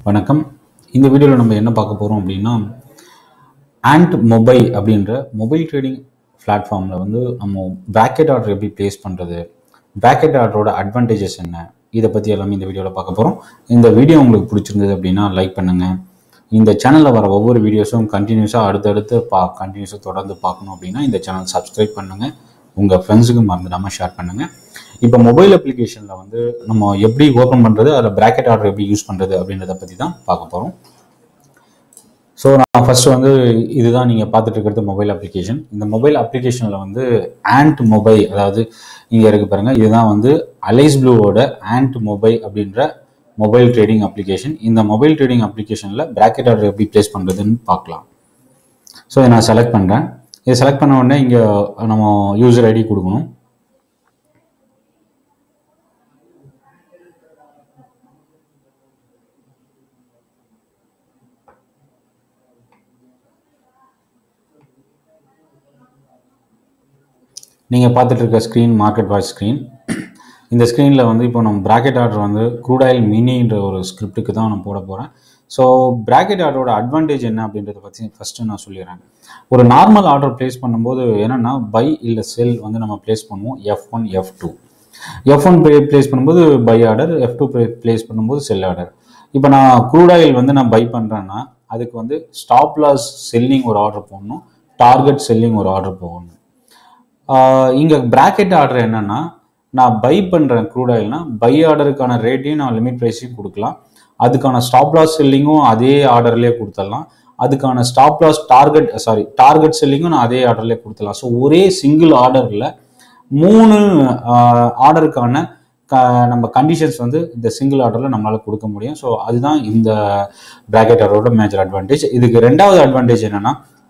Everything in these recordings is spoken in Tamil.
வணக்கம் இந்த வீடியோவில் நம்ம என்ன பார்க்க போகிறோம் அப்படின்னா ஆண்ட் மொபைல் அப்படின்ற மொபைல் ட்ரேடிங் பிளாட்ஃபார்மில் வந்து நம்ம பேக்கெட் ஆர்டர் எப்படி ப்ளேஸ் பண்ணுறது பேக்கெட் ஆர்டரோட அட்வான்டேஜஸ் என்ன இதை பற்றி எல்லாமே இந்த வீடியோவில் பார்க்க போகிறோம் இந்த வீடியோ உங்களுக்கு பிடிச்சிருந்தது அப்படின்னா லைக் பண்ணுங்கள் இந்த சேனலில் வர ஒவ்வொரு வீடியோஸும் கண்டினியூஸாக அடுத்தடுத்து பா கண்டினியூஸாக தொடர்ந்து பார்க்கணும் அப்படின்னா இந்த சேனல் சப்ஸ்கிரைப் பண்ணுங்கள் உங்கள் ஃப்ரெண்ட்ஸுக்கு மறந்துடாமல் ஷேர் பண்ணுங்கள் இப்போ மொபைல் அப்ளிகேஷனில் வந்து நம்ம எப்படி ஓப்பன் பண்ணுறது அதில் பிராக்கெட் ஆர்டர் எப்படி யூஸ் பண்ணுறது அப்படின்றத பற்றி தான் பார்க்க போகிறோம் ஸோ நான் ஃபர்ஸ்ட் வந்து இதுதான் நீங்கள் பார்த்துட்டு இருக்கிறது மொபைல் அப்ளிகேஷன் இந்த மொபைல் அப்ளிகேஷனில் வந்து ஆண்ட் மொபைல் அதாவது இங்கே இருக்கு பாருங்க இதுதான் வந்து அலைஸ் ப்ளூவோட ஆண்ட் மொபைல் அப்படின்ற மொபைல் ட்ரேடிங் அப்ளிகேஷன் இந்த மொபைல் ட்ரேடிங் அப்ளிகேஷனில் பிராக்கெட் ஆர்டர் எப்படி ப்ளேஸ் பண்ணுறதுன்னு பார்க்கலாம் ஸோ இதை நான் செலக்ட் பண்ணுறேன் இதை செலக்ட் பண்ண உடனே இங்கே நம்ம யூசர் ஐடி கொடுக்கணும் நீங்கள் பார்த்துட்டு இருக்க ஸ்க்ரீன் மார்க்கெட் வாட்ச் ஸ்க்ரீன் இந்த ஸ்க்ரீனில் வந்து இப்போ நம்ம பிராக்கெட் ஆர்டர் வந்து க்ரூடாயில் மினின்ற ஒரு ஸ்கிரிப்டுக்கு தான் நான் போட போகிறேன் ஸோ பிராக்கெட் ஆர்டரோட அட்வான்டேஜ் என்ன அப்படின்றத பற்றி ஃபஸ்ட்டு நான் சொல்லிடுறேன் ஒரு நார்மல் ஆர்டர் ப்ளேஸ் பண்ணும்போது என்னென்னா பை இல்லை செல் வந்து நம்ம ப்ளேஸ் பண்ணுவோம் F one F two F one place பண்ணும்போது buy order F two place பண்ணும்போது செல் ஆர்டர் இப்போ நான் க்ரூடாயில் வந்து நான் பை பண்ணுறேன்னா அதுக்கு வந்து ஸ்டாப் லாஸ் செல்லிங் ஒரு ஆர்டர் போடணும் டார்கெட் செல்லிங் ஒரு ஆர்டர் போடணும் இங்கே பிராக்கெட் ஆர்டர் என்னன்னா நான் பை பண்ணுறேன் க்ரூட் ஆயில்னா பை ஆர்டருக்கான ரேட்டையும் நான் லிமிட் ப்ரைஸையும் கொடுக்கலாம் அதுக்கான ஸ்டாப் லாஸ் செல்லிங்கும் அதே ஆர்டர்லேயே கொடுத்துடலாம் அதுக்கான stop loss target sorry target செல்லிங்கும் நான் அதே ஆர்டர்லேயே கொடுத்துடலாம் ஸோ ஒரே சிங்கிள் ஆர்டரில் மூணு ஆர்டருக்கான க நம்ம கண்டிஷன்ஸ் வந்து இந்த சிங்கிள் ஆர்டரில் நம்மளால் கொடுக்க முடியும் ஸோ அதுதான் இந்த பிராக்கெட் ஆர்டரோட மேஜர் அட்வான்டேஜ் இதுக்கு ரெண்டாவது அட்வான்டேஜ் என்னென்னா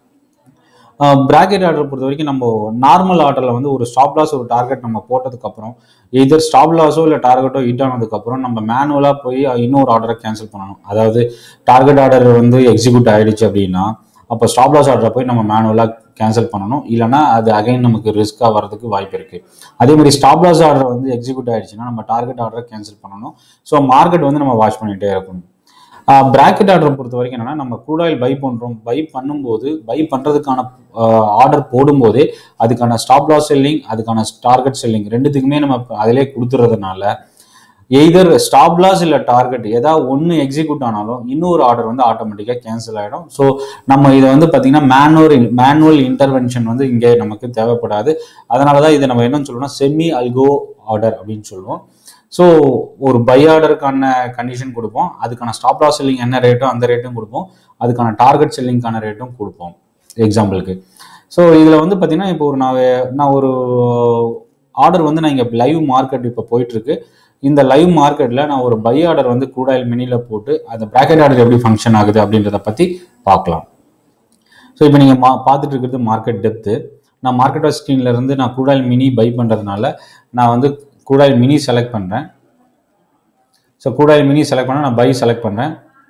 பிராக்கெட் ஆர்டர் பொறுத்த வரைக்கும் நம்ம நார்மல் ஆர்டரில் வந்து ஒரு ஸ்டாப் லாஸ் ஒரு டார்கெட் நம்ம போட்டதுக்கப்புறம் எதர் ஸ்டாப் லாஸோ இல்லை டார்கெட்டோ ஹிட் ஆனதுக்கப்புறம் நம்ம மேனுவலாக போய் இன்னொரு ஆர்டரை கேன்சல் பண்ணணும் அதாவது டார்கெட் ஆர்டர் வந்து எக்ஸிக்யூட் ஆகிடுச்சு அப்படின்னா அப்போ ஸ்டாப் லாஸ் ஆர்டரை போய் நம்ம மேனுவலாக கேன்சல் பண்ணணும் இல்லைனா அது அகைன் நமக்கு ரிஸ்க்காக வரதுக்கு வாய்ப்பு இருக்குது அதே மாதிரி ஸ்டாப் லாஸ் ஆர்டர் வந்து எக்ஸிக்யூட் ஆகிடுச்சுன்னா நம்ம டார்கெட் ஆர்டரை கேன்சல் பண்ணணும் ஸோ மார்க்கெட் வந்து நம்ம வாட்ச் பண்ணிகிட்டே இருக்கணும் பிராக்கெட் ஆர்டர் பொறுத்த வரைக்கும் என்னன்னா நம்ம க்ரூட் ஆயில் பை பண்ணுறோம் பை பண்ணும்போது பை பண்ணுறதுக்கான ஆர்டர் போடும்போதே அதுக்கான ஸ்டாப் லாஸ் செல்லிங் அதுக்கான டார்கெட் செல்லிங் ரெண்டுத்துக்குமே நம்ம அதிலே கொடுத்துறதுனால எய்தர் ஸ்டாப் லாஸ் இல்லை டார்கெட் ஏதாவது ஒன்று எக்ஸிக்யூட் ஆனாலும் இன்னொரு ஆர்டர் வந்து ஆட்டோமேட்டிக்காக கேன்சல் ஆகிடும் ஸோ நம்ம இதை வந்து பார்த்தீங்கன்னா மேனுவல் மேனுவல் இன்டர்வென்ஷன் வந்து இங்கே நமக்கு தேவைப்படாது அதனால தான் இதை நம்ம என்னன்னு சொல்லுவோம்னா செமி அல்கோ ஆர்டர் அப்படின்னு சொல்லுவோம் ஸோ ஒரு பை ஆர்டருக்கான கண்டிஷன் கொடுப்போம் அதுக்கான ஸ்டாப் லாஸ் செல்லிங் என்ன ரேட்டோ அந்த ரேட்டும் கொடுப்போம் அதுக்கான டார்கெட் செல்லிங்கான ரேட்டும் கொடுப்போம் எக்ஸாம்பிளுக்கு ஸோ இதில் வந்து பார்த்தீங்கன்னா இப்போ ஒரு நான் நான் ஒரு ஆர்டர் வந்து நான் இங்கே லைவ் மார்க்கெட் இப்போ போயிட்டுருக்கு இந்த லைவ் மார்க்கெட்டில் நான் ஒரு பை ஆர்டர் வந்து கூடாயில் மினியில் போட்டு அந்த ப்ராக்கெட் ஆர்டர் எப்படி ஃபங்க்ஷன் ஆகுது அப்படின்றத பற்றி பார்க்கலாம் ஸோ இப்போ நீங்கள் மா பார்த்துட்டு இருக்கிறது மார்க்கெட் டெப்த்து நான் மார்க்கெட் ஸ்க்ரீனில் இருந்து நான் கூடாயில் மினி பை பண்ணுறதுனால நான் வந்து கூடாயில் மினி செலக்ட் பண்ணுறேன் ஸோ கூடாயில் மினி செலக்ட் பண்ணால் நான் பை செலக்ட் பண்ணுறேன்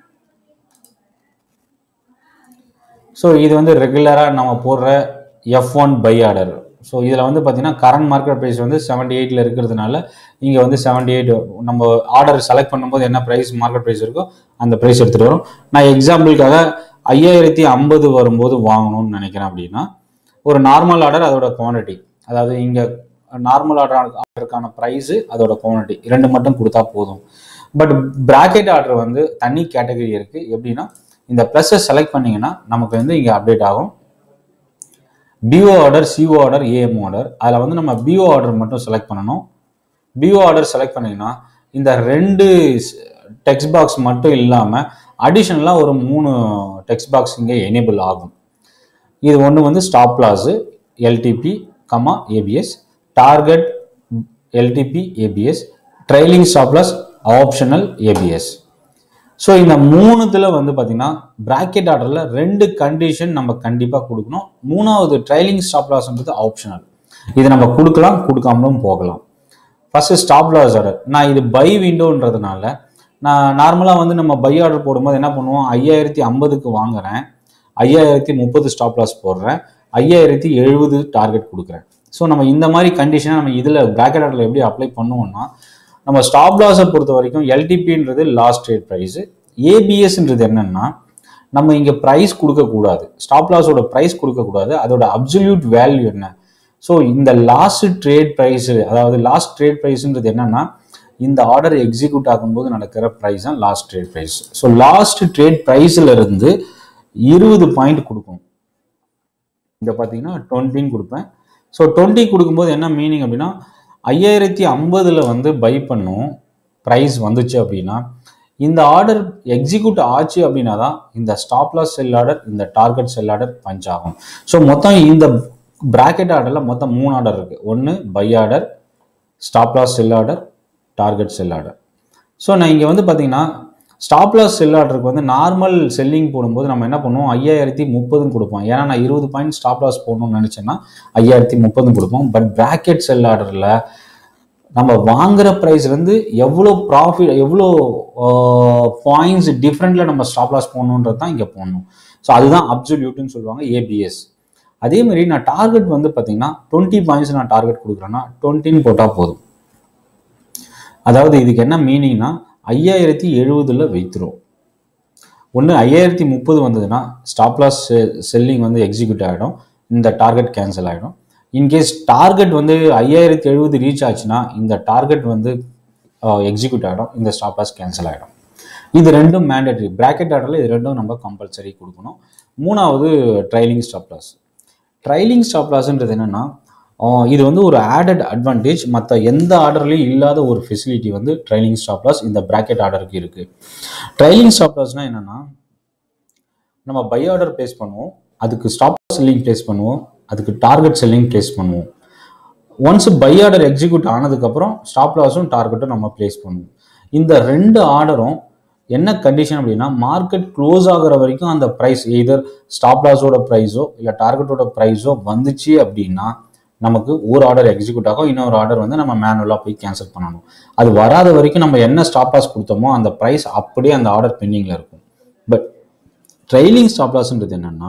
ஸோ இது வந்து ரெகுலராக நம்ம போடுற F one buy order so இதில் வந்து பார்த்தீங்கன்னா கரண்ட் மார்க்கெட் ப்ரைஸ் வந்து செவன்டி எயிட்டில் இருக்கிறதுனால இங்கே வந்து செவன்டி எயிட் நம்ம ஆர்டர் செலக்ட் பண்ணும்போது என்ன ப்ரைஸ் மார்க்கெட் ப்ரைஸ் இருக்கோ அந்த ப்ரைஸ் எடுத்துகிட்டு வரும் நான் எக்ஸாம்பிளுக்காக ஐயாயிரத்தி ஐம்பது வரும்போது வாங்கணும்னு நினைக்கிறேன் அப்படின்னா ஒரு நார்மல் ஆர்டர் அதோட குவான்டிட்டி அதாவது இங்கே நார்மல் ஆர்டர் ஆர்டருக்கான ப்ரைஸு அதோட குவான்டிட்டி இரண்டு மட்டும் கொடுத்தா போதும் பட் பிராக்கெட் ஆர்டர் வந்து தனி கேட்டகரி இருக்குது எப்படின்னா இந்த ப்ளஸ்ஸை செலக்ட் பண்ணிங்கன்னா நமக்கு வந்து இங்கே அப்டேட் ஆகும் BO order CO order AM order அதில் வந்து நம்ம பிஓ ஆர்டர் மட்டும் செலக்ட் பண்ணணும் பிஓ ஆர்டர் செலக்ட் பண்ணிங்கன்னா இந்த ரெண்டு டெக்ஸ்ட் பாக்ஸ் மட்டும் இல்லாமல் அடிஷ்னலாக ஒரு மூணு டெக்ஸ்ட் பாக்ஸ் இங்கே எனேபிள் ஆகும் இது ஒன்று வந்து stop loss LTP comma ABS target LTP ABS trailing stop loss optional ABS so இந்த மூணுத்தில் வந்து பார்த்தீங்கன்னா பிராக்கெட் ஆர்டரில் ரெண்டு கண்டிஷன் நம்ம கண்டிப்பாக கொடுக்கணும் மூணாவது ட்ரைலிங் ஸ்டாப் லாஸ்ன்றது ஆப்ஷனல் இது நம்ம கொடுக்கலாம் கொடுக்காமலும் போகலாம் ஃபஸ்ட்டு ஸ்டாப் லாஸ் ஆர்டர் நான் இது பை விண்டோன்றதுனால நான் நார்மலாக வந்து நம்ம பை ஆர்டர் போடும்போது என்ன பண்ணுவோம் ஐயாயிரத்தி ஐம்பதுக்கு வாங்குறேன் ஐயாயிரத்தி முப்பது ஸ்டாப் லாஸ் போடுறேன் ஐயாயிரத்தி எழுபது டார்கெட் கொடுக்குறேன் ஸோ நம்ம இந்த மாதிரி கண்டிஷனை நம்ம இதில் பிராக்கெட் ஆர்டரில் எப்படி அப்ளை பண்ணுவோம்னா நம்ம ஸ்டாப் லாஸை பொறுத்த வரைக்கும் எல்டிபின்றது லாஸ்ட் ரேட் ப்ரைஸு ஏபிஎஸ்ன்றது என்னன்னா நம்ம இங்கே ப்ரைஸ் கொடுக்கக்கூடாது ஸ்டாப் லாஸோட ப்ரைஸ் கொடுக்கக்கூடாது அதோட அப்சல்யூட் வேல்யூ என்ன ஸோ இந்த லாஸ்ட் ட்ரேட் ப்ரைஸ் அதாவது லாஸ்ட் ட்ரேட் ப்ரைஸ்ன்றது என்னன்னா இந்த ஆர்டர் எக்ஸிக்யூட் ஆகும்போது நடக்கிற ப்ரைஸ் தான் last trade price so last trade ப்ரைஸ்ல இருந்து இருபது பாயிண்ட் கொடுக்கும் இங்க பார்த்தீங்கன்னா டுவெண்ட்டின்னு கொடுப்பேன் ஸோ டுவெண்ட்டி கொடுக்கும்போது என்ன மீனிங் அப்படின்னா ஐயாயிரத்தி ஐம்பதுல வந்து பை பண்ணும் ப்ரைஸ் வந்துச்சு அப்படின்னா இந்த ஆர்டர் எக்ஸிக்யூட் ஆச்சு அப்படின்னா தான் இந்த ஸ்டாப் லாஸ் செல் ஆர்டர் இந்த டார்கெட் செல் ஆர்டர் பஞ்ச் ஆகும் ஸோ மொத்தம் இந்த பிராக்கெட் ஆர்டரில் மொத்தம் மூணு ஆர்டர் இருக்குது ஒன்று buy order stop loss sell order target sell order so நான் இங்கே வந்து பார்த்தீங்கன்னா ஸ்டாப் லாஸ் செல் ஆர்டருக்கு வந்து நார்மல் செல்லிங் போடும்போது நம்ம என்ன பண்ணுவோம் ஐயாயிரத்தி முப்பதுன்னு கொடுப்போம் ஏன்னா நான் இருபது பாயிண்ட் ஸ்டாப் லாஸ் போடணும்னு நினச்சேன்னா ஐயாயிரத்தி முப்பதுன்னு கொடுப்போம் பட் பிராக்கெட் செல் ஆர்டரில் நம்ம வாங்குற ப்ரைஸ்லேருந்து எவ்வளோ ப்ராஃபிட் எவ்வளோ பாயிண்ட்ஸ் டிஃப்ரெண்ட்டில் நம்ம ஸ்டாப் லாஸ் போடணுன்றது தான் இங்கே போடணும் ஸோ அதுதான் அப்சல்யூட்னு சொல்லுவாங்க ஏபிஎஸ் அதே மாதிரி நான் டார்கெட் வந்து பார்த்தீங்கன்னா டுவெண்ட்டி பாயிண்ட்ஸ் நான் டார்கெட் கொடுக்குறேன்னா டுவெண்ட்டின்னு போட்டால் போதும் அதாவது இதுக்கு என்ன மீனிங்னா ஐயாயிரத்தி எழுபதுல வைத்துரும் ஒன்று ஐயாயிரத்தி முப்பது வந்ததுன்னா ஸ்டாப் லாஸ் செல்லிங் வந்து எக்ஸிக்யூட் ஆகிடும் இந்த டார்கெட் கேன்சல் ஆகிடும் இன்கேஸ் டார்கெட் வந்து ஐயாயிரத்தி எழுபது ரீச் ஆச்சுன்னா இந்த டார்கெட் வந்து எக்ஸிக்யூட் ஆகிடும் இந்த ஸ்டாப் லாஸ் கேன்சல் ஆகிடும் இது ரெண்டும் மேண்டேட்ரி பிராக்கெட் ஆர்டரில் இது ரெண்டும் நம்ம கம்பல்சரி கொடுக்கணும் மூணாவது trailing stop loss trailing stop லாஸ்ன்றது என்னென்னா இது வந்து ஒரு ஆடட் அட்வான்டேஜ் மற்ற எந்த ஆர்டர்லையும் இல்லாத ஒரு ஃபெசிலிட்டி வந்து ட்ரைலிங் ஸ்டாப் லாஸ் இந்த பிராக்கெட் ஆர்டருக்கு இருக்குது ட்ரைலிங் ஸ்டாப் லாஸ்னால் என்னென்னா நம்ம பை ஆர்டர் ப்ளேஸ் பண்ணுவோம் அதுக்கு ஸ்டாப் செல்லிங் ப்ளேஸ் பண்ணுவோம் அதுக்கு டார்கெட் செல்லிங் ப்ளேஸ் பண்ணுவோம் ஒன்ஸ் பை ஆர்டர் எக்ஸிக்யூட் ஆனதுக்கப்புறம் ஸ்டாப் லாஸும் டார்கெட்டும் நம்ம ப்ளேஸ் பண்ணுவோம் இந்த ரெண்டு ஆர்டரும் என்ன கண்டிஷன் அப்படின்னா மார்க்கெட் க்ளோஸ் ஆகுற வரைக்கும் அந்த ப்ரைஸ் எய்தர் ஸ்டாப் லாஸோட ப்ரைஸோ இல்லை டார்கெட்டோட ப்ரைஸோ வந்துச்சு அப்படின்னா நமக்கு ஒரு ஆர்டர் எக்ஸிக்யூட் ஆகும் இன்னொரு ஆர்டர் வந்து நம்ம மேனுவலாக போய் கேன்சல் பண்ணணும் அது வராத வரைக்கும் நம்ம என்ன ஸ்டாப் லாஸ் கொடுத்தோமோ அந்த ப்ரைஸ் அப்படியே அந்த ஆர்டர் பெண்டிங்கில் இருக்கும் பட் ட்ரைலிங் ஸ்டாப் லாஸ்ன்றது என்னென்னா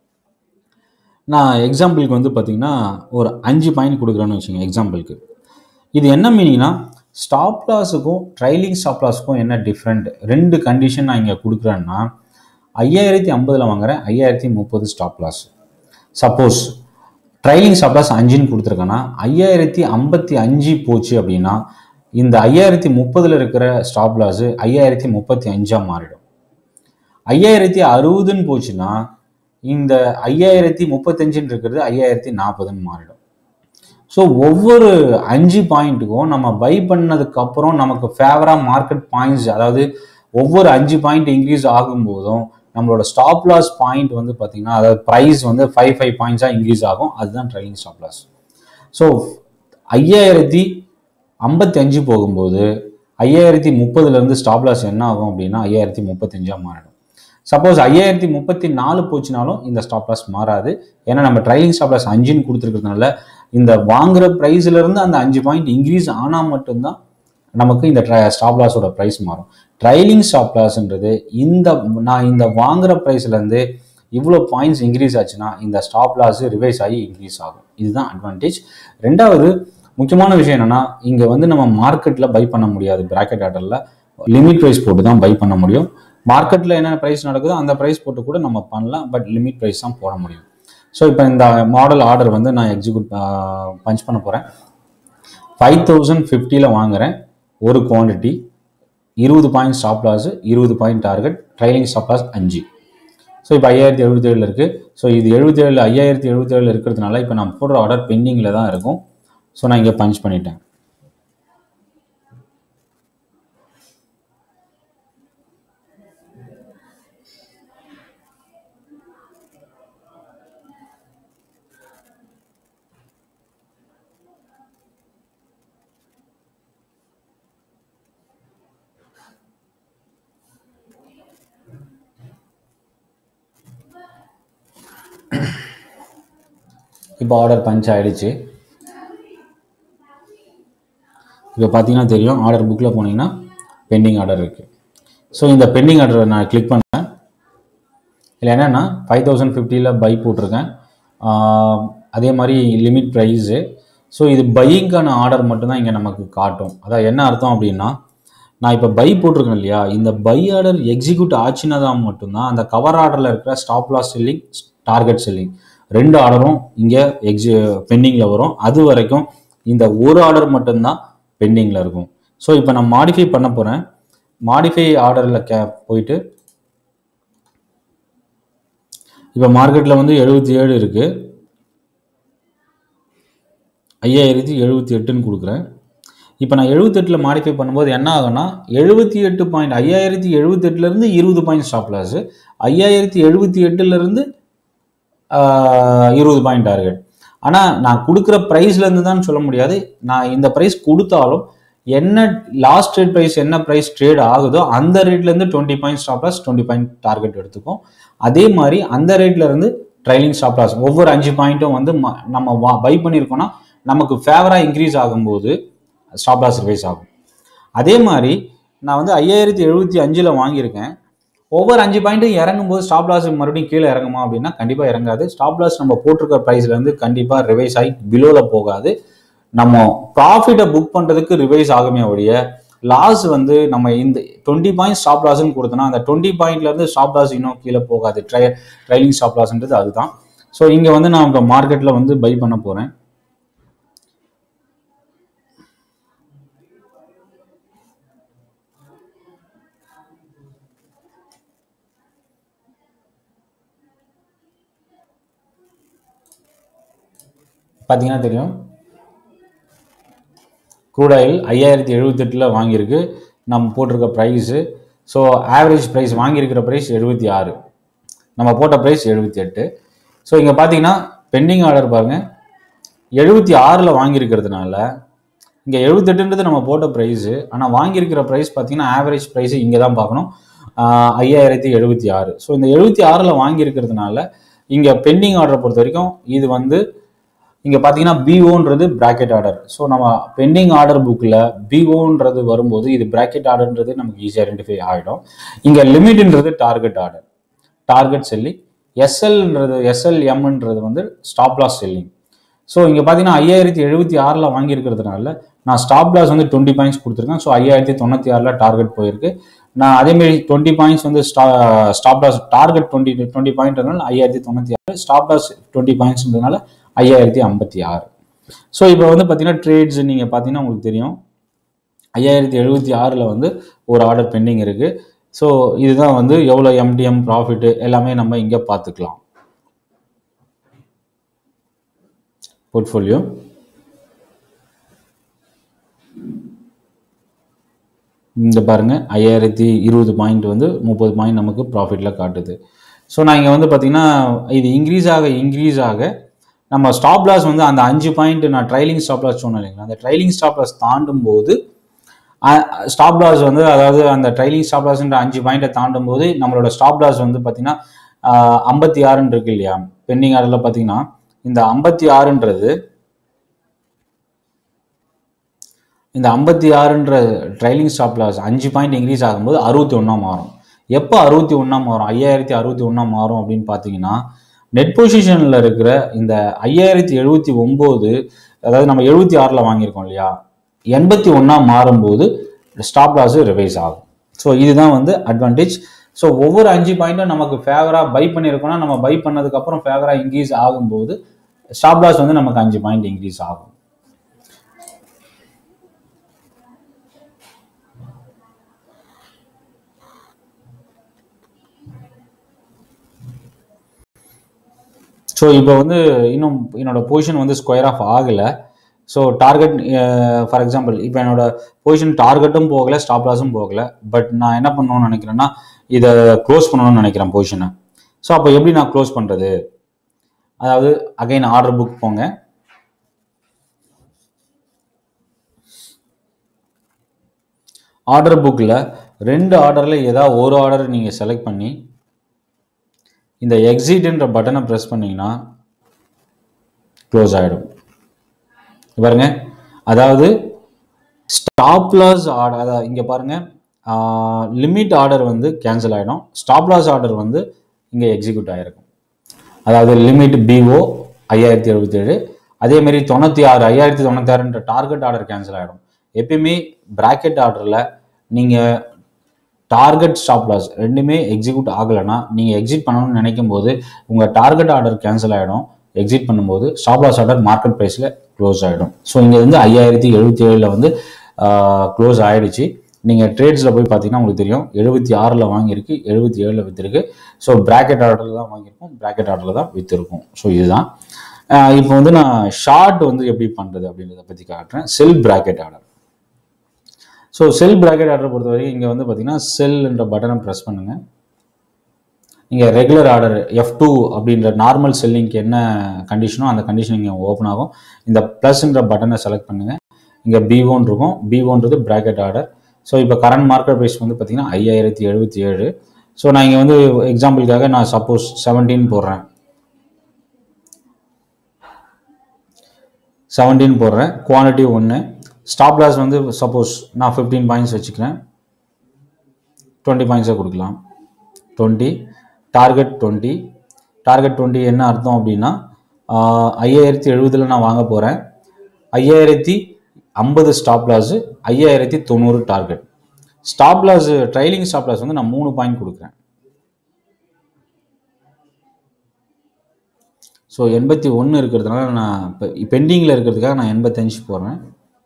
நான் எக்ஸாம்பிளுக்கு வந்து பார்த்தீங்கன்னா ஒரு அஞ்சு பாயிண்ட் கொடுக்குறேன்னு வச்சுங்க எக்ஸாம்பிளுக்கு இது என்ன மீனிங்னா ஸ்டாப் லாஸுக்கும் ட்ரைலிங் ஸ்டாப் லாஸுக்கும் என்ன டிஃப்ரெண்ட் ரெண்டு கண்டிஷன் நான் இங்கே கொடுக்குறேன்னா ஐயாயிரத்தி ஐம்பதில் வாங்குறேன் ஐயாயிரத்தி முப்பது stop loss suppose trailing stop loss அஞ்சுன்னு கொடுத்துருக்கேன்னா ஐயாயிரத்தி ஐம்பத்தி அஞ்சு போச்சு அப்படின்னா இந்த ஐயாயிரத்தி முப்பதில் இருக்கிற ஸ்டாப் லாஸு ஐயாயிரத்தி முப்பத்தி அஞ்சாக மாறிடும் ஐயாயிரத்தி அறுபதுன்னு போச்சுன்னா இந்த ஐயாயிரத்தி முப்பத்தஞ்சுன்னு இருக்கிறது ஐயாயிரத்தி நாற்பதுன்னு மாறிடும் ஸோ ஒவ்வொரு அஞ்சு பாயிண்ட்டுக்கும் நம்ம பை பண்ணதுக்கு அப்புறம் நமக்கு ஃபேவராக மார்க்கெட் பாயிண்ட்ஸ் அதாவது ஒவ்வொரு அஞ்சு பாயிண்ட் இன்க்ரீஸ் ஆகும்போதும் நம்மளோட ஸ்டாப் லாஸ் பாயிண்ட் வந்து பார்த்தீங்கன்னா அதாவது ப்ரைஸ் வந்து ஃபைவ் ஃபைவ் பாயிண்ட்ஸாக இன்க்ரீஸ் ஆகும் அதுதான் ட்ரைலிங் ஸ்டாப் லாஸ் ஸோ ஐயாயிரத்தி ஐம்பத்தி அஞ்சு போகும்போது ஐயாயிரத்தி முப்பதுலேருந்து ஸ்டாப் லாஸ் என்ன ஆகும் அப்படின்னா ஐயாயிரத்தி முப்பத்தஞ்சாக மாறிடும் சப்போஸ் ஐயாயிரத்தி முப்பத்தி நாலு போச்சுனாலும் இந்த ஸ்டாப் லாஸ் மாறாது ஏன்னா நம்ம ட்ரைலிங் ஸ்டாப் லாஸ் அஞ்சுன்னு கொடுத்துருக்கிறதுனால இந்த வாங்குற ப்ரைஸ்ல இருந்து அந்த அஞ்சு பாயிண்ட் இன்க்ரீஸ் ஆனால் மட்டும்தான் நமக்கு இந்த ஸ்டாப் லாஸோட ப்ரைஸ் மாறும் ட்ரைலிங் ஸ்டாப் லாஸ்ன்றது இந்த நான் இந்த வாங்குற ப்ரைஸ்லேருந்து இவ்வளோ பாயிண்ட்ஸ் இன்க்ரீஸ் ஆச்சுன்னா இந்த ஸ்டாப் லாஸ் ரிவைஸ் ஆகி இன்க்ரீஸ் ஆகும் இதுதான் அட்வான்டேஜ் ரெண்டாவது முக்கியமான விஷயம் என்னன்னா இங்கே வந்து நம்ம மார்க்கெட்டில் பை பண்ண முடியாது பிராக்கெட் ஆர்டரில் லிமிட் ப்ரைஸ் போட்டு தான் பை பண்ண முடியும் மார்க்கெட்டில் என்ன ப்ரைஸ் நடக்குதோ அந்த ப்ரைஸ் போட்டு கூட நம்ம பண்ணலாம் பட் லிமிட் ப்ரைஸ் தான் போட முடியும் ஸோ இப்போ இந்த மாடல் ஆர்டர் வந்து நான் எக்ஸிக்யூட் பஞ்ச் பண்ண போகிறேன் ஃபைவ் தௌசண்ட் ஃபிஃப்டியில் வாங்குறேன் ஒரு குவான்டிட்டி இருபது பாயிண்ட் ஸ்டாப் லாஸ் இருபது point target trailing stop loss அஞ்சு ஸோ இப்போ ஐயாயிரத்தி எழுபத்தி ஏழில் இருக்குது ஸோ இது எழுபத்தி ஏழு ஐயாயிரத்தி எழுபத்தி ஏழில் இருக்கிறதுனால இப்போ நான் போடுற ஆர்டர் பெண்டிங்கில் தான் இருக்கும் ஸோ நான் இங்கே பஞ்ச் பண்ணிட்டேன் இப்போ ஆர்டர் பஞ்ச் ஆயிடுச்சு இப்போ பார்த்தீங்கன்னா தெரியும் ஆர்டர் புக்கில் போனீங்கன்னா பெண்டிங் ஆர்டர் இருக்குது ஸோ இந்த பெண்டிங் ஆர்டரை நான் கிளிக் பண்ணேன் இதில் என்னென்னா ஃபைவ் தௌசண்ட் ஃபிஃப்டியில் பை போட்டிருக்கேன் ஆஹ் அதே மாதிரி லிமிட் ப்ரைஸு ஸோ இது பையிங்கான ஆர்டர் மட்டும்தான் இங்கே நமக்கு காட்டும் அதான் என்ன அர்த்தம் அப்படின்னா நான் இப்போ பை போட்டிருக்கேன் இல்லையா இந்த பை ஆர்டர் எக்ஸிக்யூட் ஆச்சுன்னா தான் மட்டும்தான் அந்த கவர் ஆர்டரில் இருக்கிற stop loss selling target selling ரெண்டு ஆர்டரும் இங்கே எக்ஸி பெண்டிங்கில் வரும் அது வரைக்கும் இந்த ஒரு ஆர்டர் மட்டும்தான் பெண்டிங்கில் இருக்கும் ஸோ இப்போ நான் மாடிஃபை பண்ண போகிறேன் மாடிஃபை ஆர்டரில் கே போயிட்டு இப்போ மார்க்கெட்டில் வந்து எழுபத்தி ஏழு இருக்குது ஐயாயிரத்தி எழுபத்தி எட்டுன்னு கொடுக்குறேன் இப்போ நான் எழுபத்தெட்டில் மாடிஃபை பண்ணும்போது என்ன ஆகும்னா எழுபத்தி எட்டு பாயிண்ட் ஐயாயிரத்தி எழுபத்தெட்டுலேருந்து இருபது பாயிண்ட் ஸ்டாப் லாஸ் ஐயாயிரத்தி எழுபத்தி எட்டுலேருந்து இருபது பாயிண்ட் டார்கெட் ஆனால் நான் கொடுக்குற ப்ரைஸ்லேருந்து தான் சொல்ல முடியாது நான் இந்த ப்ரைஸ் கொடுத்தாலும் என்ன லாஸ்ட் ரேட் ப்ரைஸ் என்ன ப்ரைஸ் ட்ரேட் ஆகுதோ அந்த ரேட்லேருந்து twenty point stop loss twenty point target எடுத்துக்கும் அதே மாதிரி அந்த ரேட்லேருந்து ட்ரைலிங் ஸ்டாப் லாஸ் ஒவ்வொரு அஞ்சு பாயிண்ட்டும் வந்து ம- நம்ம வா பை பண்ணியிருக்கோம்னா நமக்கு ஃபேவராக இன்க்ரீஸ் ஆகும்போது ஸ்டாப் லாஸ் ரிவைஸ் ஆகும் அதே மாதிரி நான் வந்து ஐயாயிரத்தி எழுபத்தி அஞ்சில் வாங்கியிருக்கேன் ஒவ்வொரு அஞ்சு பாயிண்ட்டும் இறங்கும்போது ஸ்டாப் லாஸ் மறுபடியும் கீழே இறங்குமா அப்படின்னா கண்டிப்பாக இறங்காது ஸ்டாப் லாஸ் நம்ம போட்டிருக்க ப்ரைஸ்லேருந்து கண்டிப்பாக ரிவைஸ் ஆகி பிலோவில் போகாது நம்ம ப்ராஃபிட்டை புக் பண்ணுறதுக்கு ரிவைஸ் ஆகுமே ஒழிய லாஸ் வந்து நம்ம இந்த டுவெண்ட்டி பாயிண்ட் ஸ்டாப் லாஸ்ன்னு கொடுத்தோன்னா அந்த டுவெண்ட்டி பாயிண்ட்லேருந்து ஸ்டாப் லாஸ் இன்னும் கீழே போகாது ட்ரை ட்ரைலிங் ஸ்டாப் லாஸ்ன்றது அதுதான் ஸோ இங்கே வந்து நான் இப்போ மார்க்கெட்டில் வந்து பை பண்ண போகிறேன் பார்த்தீங்கன்னா தெரியும் க்ரூட் ஆயில் ஐயாயிரத்தி எழுபத்தெட்டில் வாங்கியிருக்கு நம்ம போட்டிருக்க ப்ரைஸு ஸோ ஆவரேஜ் ப்ரைஸ் வாங்கியிருக்கிற ப்ரைஸ் எழுபத்தி ஆறு நம்ம போட்ட ப்ரைஸ் எழுபத்தி எட்டு ஸோ இங்கே பார்த்தீங்கன்னா பெண்டிங் ஆர்டர் பாருங்கள் எழுபத்தி ஆறில் வாங்கியிருக்கிறதுனால இங்கே எழுபத்தெட்டுன்றது நம்ம போட்ட ப்ரைஸு ஆனால் வாங்கியிருக்கிற ப்ரைஸ் பார்த்தீங்கன்னா ஆவரேஜ் ப்ரைஸு இங்கே தான் பார்க்கணும் ஆஹ் ஐயாயிரத்தி எழுபத்தி ஆறு ஸோ இந்த எழுபத்தி ஆறில் வாங்கியிருக்கிறதுனால இங்கே பெண்டிங் ஆர்டரை பொறுத்த வரைக்கும் இது வந்து இங்கே பார்த்தீங்கன்னா பிஓன்றது பிராக்கெட் ஆர்டர் ஸோ நம்ம பெண்டிங் ஆர்டர் புக்கில் பிஓன்றது வரும்போது இது பிராக்கெட் ஆர்டர்ன்றது நமக்கு ஈஸியாக ஐடென்டிஃபை ஆகிடும் இங்கே லிமிட்ன்றது டார்கெட் ஆர்டர் டார்கெட் செல்லிங் எஸ்எல்ன்றது எஸ்எல்எம்ன்றது வந்து ஸ்டாப் லாஸ் செல்லிங் ஸோ இங்கே பார்த்தீங்கன்னா ஐயாயிரத்தி எழுபத்தி ஆறில் வாங்கியிருக்கிறதுனால நான் ஸ்டாப் லாஸ் வந்து டுவெண்ட்டி பாயிண்ட்ஸ் கொடுத்துருக்கேன் ஸோ ஐயாயிரத்தி தொண்ணூற்றி ஆறில் டார்கெட் போயிருக்கு நான் அதேமாரி டுவெண்ட்டி பாயிண்ட்ஸ் வந்து ஸ்டா stop loss target twenty twenty பாயிண்ட்னால ஐயாயிரத்தி தொண்ணூற்றி ஆறு ஸ்டாப் லாஸ் டுவெண்ட்டி பாயிண்ட்ஸ்ன்றதுனால ஐயாயிரத்தி ஐம்பத்தி ஆறு ஸோ இப்போ வந்து பார்த்தீங்கன்னா ட்ரேட்ஸ் நீங்கள் பார்த்தீங்கன்னா உங்களுக்கு தெரியும் ஐயாயிரத்தி எழுபத்தி ஆறில் வந்து ஒரு ஆர்டர் பெண்டிங் இருக்குது ஸோ இதுதான் வந்து எவ்வளோ எம்டிஎம் ப்ராஃபிட்டு எல்லாமே நம்ம இங்கே பார்த்துக்கலாம் போர்ட்ஃபோலியோ இங்கே பாருங்கள் ஐயாயிரத்தி இருபது பாயிண்ட் வந்து முப்பது பாயிண்ட் நமக்கு ப்ராஃபிட்டில் காட்டுது ஸோ நான் இங்கே வந்து பார்த்தீங்கன்னா இது இன்க்ரீஸ் ஆக இன்க்ரீஸ் ஆக நம்ம ஸ்டாப் லாஸ் வந்து அந்த அஞ்சு பாயிண்ட் நான் ட்ரைலிங் ஸ்டாப் லாஸ் சொன்னேன் இல்லைங்களா அந்த ட்ரைலிங் ஸ்டாப் லாஸ் தாண்டும் போது ஸ்டாப் லாஸ் வந்து அதாவது அந்த ட்ரைலிங் ஸ்டாப் லாஸ்ன்ற அஞ்சு பாயிண்ட்டை தாண்டும் போது நம்மளோட ஸ்டாப் லாஸ் வந்து பார்த்தீங்கன்னா ஐம்பத்தி ஆறுன்னு இருக்கு இல்லையா பெண்டிங் ஆர்டரில் பார்த்தீங்கன்னா இந்த ஐம்பத்தி ஆறுன்றது இந்த ஐம்பத்தி ஆறுன்ற ட்ரைலிங் ஸ்டாப் லாஸ் அஞ்சு பாயிண்ட் இன்க்ரீஸ் ஆகும்போது அறுபத்தி ஒன்றா மாறும் எப்போ அறுபத்தி ஒன்றா மாறும் ஐயாயிரத்தி அறுபத்தி ஒன்றா மாறும் அப்படின்னு பார்த்தீங்கன்னா நெட் பொசிஷனில் இருக்கிற இந்த ஐயாயிரத்தி எழுபத்தி ஒம்பது அதாவது நம்ம எழுபத்தி ஆறில் வாங்கியிருக்கோம் இல்லையா எண்பத்தி ஒன்றா மாறும்போது ஸ்டாப் லாஸ் ரிவைஸ் ஆகும் ஸோ இதுதான் வந்து அட்வான்டேஜ் ஸோ ஒவ்வொரு அஞ்சு பாயிண்ட்டும் நமக்கு ஃபேவராக பை பண்ணியிருக்கோம்னா நம்ம பை பண்ணதுக்கப்புறம் ஃபேவராக இன்க்ரீஸ் ஆகும்போது ஸ்டாப் லாஸ் வந்து நமக்கு அஞ்சு பாயிண்ட் இன்க்ரீஸ் ஆகும் ஸோ இப்போ வந்து இன்னும் என்னோட பொசிஷன் வந்து ஸ்கொயர் ஆஃப் ஆகலை ஸோ டார்கெட் ஃபார் எக்ஸாம்பிள் இப்போ என்னோட பொசிஷன் டார்கெட்டும் போகலை ஸ்டாப் லாஸும் போகலை பட் நான் என்ன பண்ணணும்னு நினைக்கிறேன்னா இதை க்ளோஸ் பண்ணணும்னு நினைக்கிறேன் பொசிஷனை ஸோ அப்போ எப்படி நான் க்ளோஸ் பண்ணுறது அதாவது அகைன் ஆர்டர் புக் போங்க ஆர்டர் புக்கில் ரெண்டு ஆர்டரில் ஏதாவது ஒரு ஆர்டர் நீங்கள் செலக்ட் பண்ணி இந்த எக்ஸிட்ன்ற பட்டனை ப்ரெஸ் பண்ணீங்கன்னா க்ளோஸ் ஆகிடும் பாருங்க அதாவது ஸ்டாப் லாஸ் ஆர்டர் அதாவது இங்கே பாருங்க லிமிட் ஆர்டர் வந்து கேன்சல் ஆகிடும் ஸ்டாப் லாஸ் ஆர்டர் வந்து இங்கே எக்ஸிக்யூட் ஆகிருக்கும் அதாவது லிமிட் பிஓ ஐயாயிரத்தி எழுபத்தேழு அதேமாரி தொண்ணூற்றி ஆறு ஐயாயிரத்தி தொண்ணூத்தாறுன்ற டார்கெட் ஆர்டர் கேன்சல் ஆகிடும் எப்பயுமே பிராக்கெட் ஆர்டரில் நீங்கள் டார்கெட் ஸ்டாப் லாஸ் ரெண்டுமே எக்ஸிக்யூட் ஆகலைன்னா நீங்கள் எக்ஸிட் பண்ணணும்னு நினைக்கும் போது உங்கள் டார்கெட் ஆர்டர் கேன்சல் ஆகிடும் எக்ஸிட் பண்ணும்போது ஸ்டாப் லாஸ் ஆர்டர் மார்க்கெட் ப்ரைஸில் க்ளோஸ் ஆகிடும் ஸோ இங்கே வந்து ஐயாயிரத்தி எழுபத்தி ஏழில் வந்து க்ளோஸ் ஆகிடுச்சு நீங்கள் ட்ரேட்ஸில் போய் பார்த்தீங்கன்னா உங்களுக்கு தெரியும் எழுபத்தி ஆறில் வாங்கியிருக்கு எழுபத்தி ஏழில் விற்றுருக்கு ஸோ ப்ராக்கெட் ஆர்டரில் தான் வாங்கியிருக்கோம் ப்ராக்கெட் ஆர்டரில் தான் விற்றுருக்கும் ஸோ இதுதான் ஆஹ் இப்போ வந்து நான் ஷார்ட் வந்து எப்படி பண்ணுறது அப்படின்றத பற்றி காட்டுறேன் sell bracket order so sell bracket order பொறுத்த வரைக்கும் இங்கே வந்து பார்த்தீங்கன்னா செல்ன்ற பட்டனை ப்ரெஸ் பண்ணுங்கள் இங்கே ரெகுலர் ஆர்டர் எஃப் டூ அப்படின்ற நார்மல் செல்லிங்க்கு என்ன கண்டிஷனோ அந்த கண்டிஷன் இங்கே ஓப்பன் ஆகும் இந்த ப்ளஸ்ன்ற பட்டனை செலக்ட் பண்ணுங்கள் இங்கே பி ஒன் இருக்கும் பி ஒன்றது ப்ராக்கெட் ஆர்டர் ஸோ இப்போ கரண்ட் மார்க்கெட் ப்ரைஸ் வந்து பார்த்தீங்கன்னா ஐயாயிரத்தி எழுபத்தி ஏழு ஸோ நான் இங்கே வந்து எக்ஸாம்பிளுக்காக நான் சப்போஸ் செவன்டீன் போடுறேன் செவன்டீன் போடுறேன் குவான்டிட்டி ஒன்று ஸ்டாப் லாஸ் வந்து சப்போஸ் நான் ஃபிஃப்டீன் பாயிண்ட்ஸ் வச்சுக்கிறேன் டுவெண்ட்டி பாயிண்ட்ஸை கொடுக்கலாம் twenty target twenty target twenty என்ன அர்த்தம் அப்படின்னா ஐயாயிரத்தி எழுபதில் நான் வாங்க போகிறேன் ஐயாயிரத்தி ஐம்பது ஸ்டாப் லாஸு ஐயாயிரத்தி தொண்ணூறு target stop loss trailing stop loss வந்து நான் மூணு பாயிண்ட் கொடுக்குறேன் ஸோ எண்பத்தி ஒன்று இருக்கிறதுனால நான் இப்போ பெண்டிங்கில் இருக்கிறதுக்காக நான் எண்பத்தஞ்சு போடுறேன்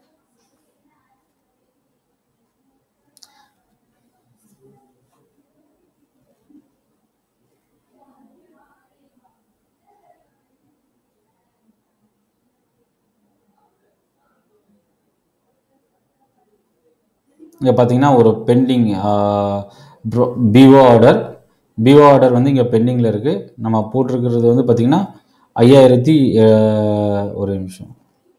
இங்கே பார்த்தீங்கன்னா ஒரு pending BO order BO order வந்து இங்கே பெண்டிங்கில் இருக்குது நம்ம போட்டிருக்கிறது வந்து பார்த்திங்கன்னா ஐயாயிரத்தி அஹ், ஒரு நிமிஷம்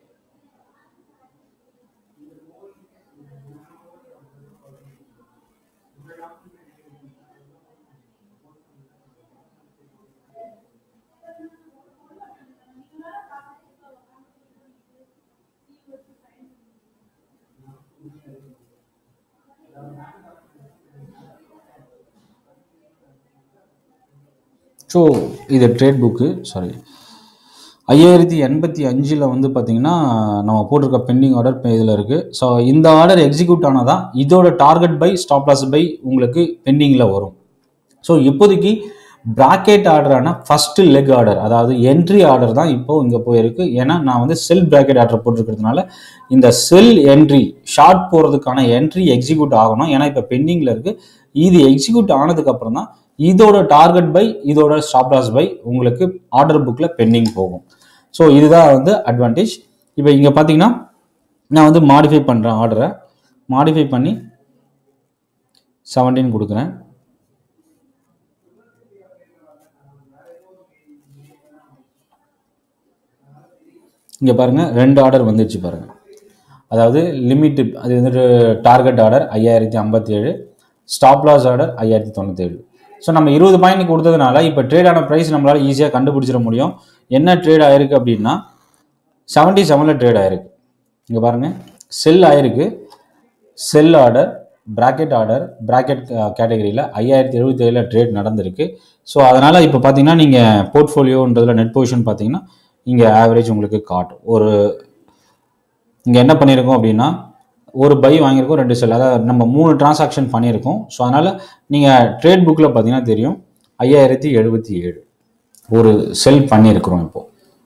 ஸோ இது ட்ரேட் புக்கு சாரி ஐயாயிரத்தி எண்பத்தி அஞ்சில் வந்து பார்த்தீங்கன்னா நம்ம போட்டிருக்க பெண்டிங் ஆர்டர் இப்போ இதில் இருக்குது ஸோ இந்த ஆர்டர் எக்ஸிக்யூட் ஆனதான் இதோட target buy stop loss buy உங்களுக்கு பெண்டிங்கில் வரும் ஸோ இப்போதைக்கு பிராக்கெட் ஆர்டரான ஃபர்ஸ்ட் லெக் ஆர்டர் அதாவது என்ட்ரி ஆர்டர் தான் இப்போ இங்கே போயிருக்கு ஏன்னா நான் வந்து செல் பிராக்கெட் ஆர்டர் போட்டிருக்கிறதுனால இந்த செல் என்ட்ரி ஷார்ட் போகிறதுக்கான என்ட்ரி எக்ஸிக்யூட் ஆகணும் ஏன்னா இப்போ பெண்டிங்கில் இருக்குது இது எக்ஸிக்யூட் ஆனதுக்கப்புறம் தான் இதோட டார்கெட் பை இதோட ஸ்டாப் லாஸ் பை உங்களுக்கு ஆர்டர் புக்கில் பெண்டிங் போகும் ஸோ இதுதான் வந்து அட்வான்டேஜ் இப்போ இங்கே பார்த்தீங்கன்னா நான் வந்து மாடிஃபை பண்ணுறேன் ஆர்டரை மாடிஃபை பண்ணி செவன்டீன் கொடுக்குறேன் இங்கே பாருங்கள் ரெண்டு ஆர்டர் வந்துடுச்சு பாருங்கள் அதாவது லிமிட் அது வந்துட்டு டார்கெட் ஆர்டர் ஐயாயிரத்தி ஐம்பத்தி ஏழு ஸ்டாப் லாஸ் ஆர்டர் ஐயாயிரத்தி தொண்ணூத்தேழு ஸோ நம்ம இருபது பாயிண்ட் கொடுத்ததுனால இப்போ ட்ரேட் ஆன ப்ரைஸ் நம்மளால் ஈஸியாக கண்டுபிடிச்சிட முடியும் என்ன ட்ரேட் ஆயிருக்கு அப்படின்னா செவன்ட்டி செவனில் ட்ரேட் ஆயிருக்கு இங்கே பாருங்கள் செல் ஆயிருக்கு sell order bracket order bracket கேட்டகரியில் ஐயாயிரத்தி எழுபத்தி ஏழில் ட்ரேட் நடந்திருக்கு ஸோ அதனால் இப்போ பார்த்தீங்கன்னா நீங்கள் போர்ட்ஃபோலியோன்றதில் நெட் பொசிஷன் பார்த்தீங்கன்னா இங்கே ஆவரேஜ் உங்களுக்கு காட்டும் ஒரு இங்கே என்ன பண்ணியிருக்கோம் அப்படின்னா ஒரு பை வாங்கியிருக்கோம் ரெண்டு செல் அதாவது நம்ம மூணு டிரான்சாக்ஷன் பண்ணியிருக்கோம் ஸோ அதனால் நீங்கள் ட்ரேட் புக்கில் பார்த்தீங்கன்னா தெரியும் ஐயாயிரத்தி எழுபத்தி ஏழு ஒரு செல் பண்ணியிருக்கிறோம் இப்போ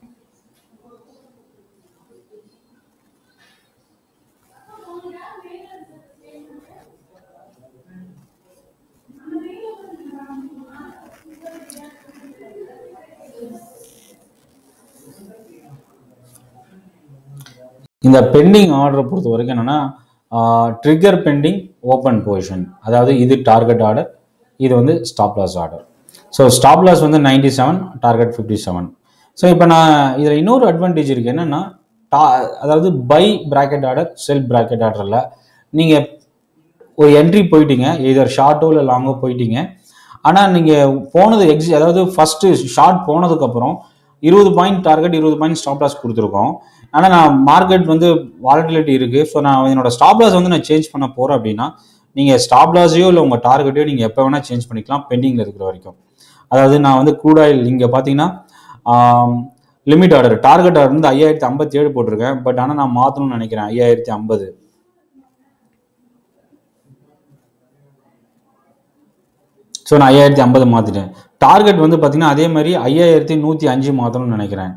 இந்த பெண்டிங் ஆர்டரை பொறுத்த வரைக்கும் என்னென்னா ட்ரிகர் பெண்டிங் ஓப்பன் பொசிஷன் அதாவது இது டார்கெட் ஆர்டர் இது வந்து stop loss order so stop loss வந்து ninety seven target fifty seven so இப்போ நான் இதில் இன்னொரு அட்வான்டேஜ் இருக்குது என்னென்னா டா அதாவது buy bracket order sell bracket ஆர்டரில் நீங்கள் ஒரு என்ட்ரி போயிட்டீங்க இதர் ஷார்ட்டோ இல்லை லாங்கோ போயிட்டீங்க ஆனால் நீங்கள் போனது எக்ஸி அதாவது ஃபஸ்ட்டு ஷார்ட் போனதுக்கப்புறம் இருபது பாயிண்ட் டார்கெட் இருபது பாயிண்ட் ஸ்டாப் லாஸ் கொடுத்துருக்கோம் ஆனால் நான் மார்க்கெட் வந்து வாலட்டிலிட்டி இருக்குது ஸோ நான் என்னோட ஸ்டாப் லாஸ் வந்து நான் சேஞ்ச் பண்ண போகிறேன் அப்படின்னா நீங்கள் ஸ்டாப் லாஸையோ இல்லை உங்கள் டார்கெட்டையோ நீங்கள் எப்போ வேணால் சேஞ்ச் பண்ணிக்கலாம் பெண்டிங்கில் இருக்கிற வரைக்கும் அதாவது நான் வந்து க்ரூட் ஆயில் இங்கே பார்த்தீங்கன்னா லிமிட் ஆர்டர் டார்கெட் ஆர்டர் வந்து ஐயாயிரத்தி ஐம்பத்தி ஏழு போட்டிருக்கேன் பட் ஆனால் நான் மாற்றணும்னு நினைக்கிறேன் ஐயாயிரத்தி ஐம்பது ஸோ நான் ஐயாயிரத்தி ஐம்பது மாற்றிட்டேன் டார்கெட் வந்து பார்த்தீங்கன்னா அதே மாதிரி ஐயாயிரத்தி நூற்றி அஞ்சு மாற்றணும்னு நினைக்கிறேன்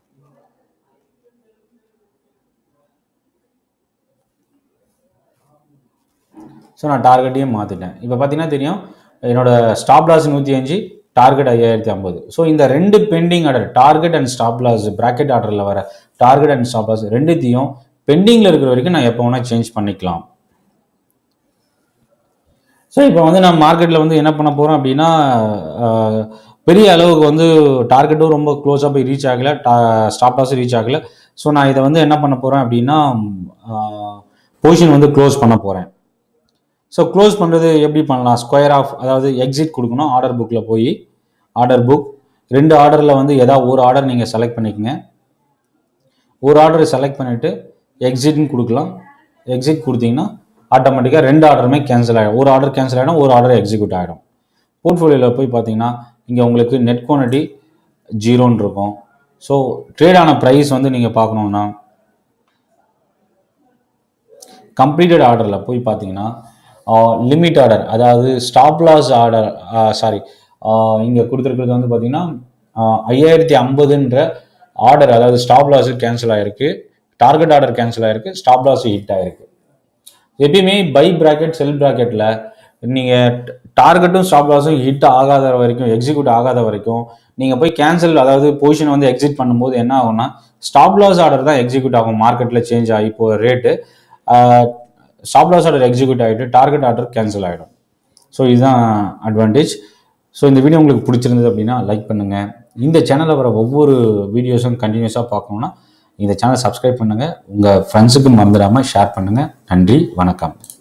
ஸோ நான் டார்கெட்டையும் மாற்றிட்டேன் இப்போ பார்த்தீங்கன்னா தெரியும் என்னோட ஸ்டாப் லாஸ் நூற்றி அஞ்சு டார்கெட் ஐயாயிரத்தி ஐம்பது ஸோ இந்த ரெண்டு pending order target and stop loss bracket ஆர்டரில் வர டார்கெட் அண்ட் ஸ்டாப் லாஸ் ரெண்டுத்தையும் பெண்டிங்கில் இருக்கிற வரைக்கும் நான் எப்போ வேணால் சேஞ்ச் பண்ணிக்கலாம் ஸோ இப்போ வந்து நான் மார்க்கெட்டில் வந்து என்ன பண்ண போகிறோம் அப்படின்னா ஆஹ், பெரிய அளவுக்கு வந்து டார்கெட்டும் ரொம்ப க்ளோஸாக போய் ரீச் ஆகலை டா ஸ்டாப் லாஸும் ரீச் ஆகலை ஸோ நான் இதை வந்து என்ன பண்ண போகிறேன் அப்படின்னா பொசிஷன் வந்து க்ளோஸ் பண்ண போகிறேன் ஸோ க்ளோஸ் பண்ணுறது எப்படி பண்ணலாம் ஸ்கொயர் ஆஃப் அதாவது எக்ஸிட் கொடுக்கணும் ஆர்டர் புக்கில் போய் ஆர்டர் புக் ரெண்டு ஆர்டரில் வந்து ஏதாவது ஒரு ஆர்டர் நீங்கள் செலக்ட் பண்ணிக்கங்க ஒரு ஆர்டரை செலக்ட் பண்ணிவிட்டு எக்ஸிட்னு கொடுக்கலாம் எக்ஸிட் கொடுத்தீங்கன்னா ஆட்டோமேட்டிக்காக ரெண்டு ஆர்டருமே கேன்சல் ஆகிடும் ஒரு ஆர்டர் கேன்சல் ஆகிடும் ஒரு ஆர்டர் எக்ஸிக்யூட் ஆகிடும் போர்ட்ஃபோலியோவில் போய் பார்த்தீங்கன்னா இங்கே உங்களுக்கு நெட் குவான்டிட்டி ஜீரோன்னு இருக்கும் ஸோ ட்ரேட் ஆன ப்ரைஸ் வந்து நீங்கள் பார்க்கணுன்னா கம்ப்ளீட்டட் ஆர்டரில் போய் பார்த்தீங்கன்னா லிமிட் ஆர்டர் அதாவது ஸ்டாப் லாஸ் ஆர்டர் சாரி இங்கே கொடுத்துருக்கிறது வந்து பார்த்தீங்கன்னா ஐயாயிரத்தி ஐம்பதுன்ற ஆர்டர் அதாவது ஸ்டாப் லாஸ் கேன்சல் ஆகிருக்கு டார்கெட் ஆர்டர் கேன்சல் ஆகிருக்கு ஸ்டாப் லாஸ் ஹிட் ஆகிருக்கு எப்பயுமே பை பிராக்கெட் செல் பிராக்கெட்டில் நீங்கள் டார்கெட்டும் ஸ்டாப் லாஸும் ஹிட் ஆகாத வரைக்கும் எக்ஸிக்யூட் ஆகாத வரைக்கும் நீங்கள் போய் கேன்சல் அதாவது பொசிஷன் வந்து எக்ஸிட் பண்ணும்போது என்ன ஆகும்னா ஸ்டாப் லாஸ் ஆர்டர் தான் எக்ஸிக்யூட் ஆகும் மார்க்கெட்டில் சேஞ்ச் ஆகி இப்போ rate stop loss order execute ஆகிட்டு டார்கெட் ஆர்டர் கேன்சல் ஆகிடும் ஸோ இதுதான் அட்வான்டேஜ் ஸோ இந்த வீடியோ உங்களுக்கு பிடிச்சிருந்தது அப்படின்னா லைக் பண்ணுங்கள் இந்த சேனலில் வர ஒவ்வொரு வீடியோஸும் கண்டினியூஸாக பார்க்கணுன்னா இந்த சேனலை சப்ஸ்கிரைப் பண்ணுங்கள் உங்கள் ஃப்ரெண்ட்ஸுக்கு மறந்துடாமல் ஷேர் பண்ணுங்கள் நன்றி வணக்கம்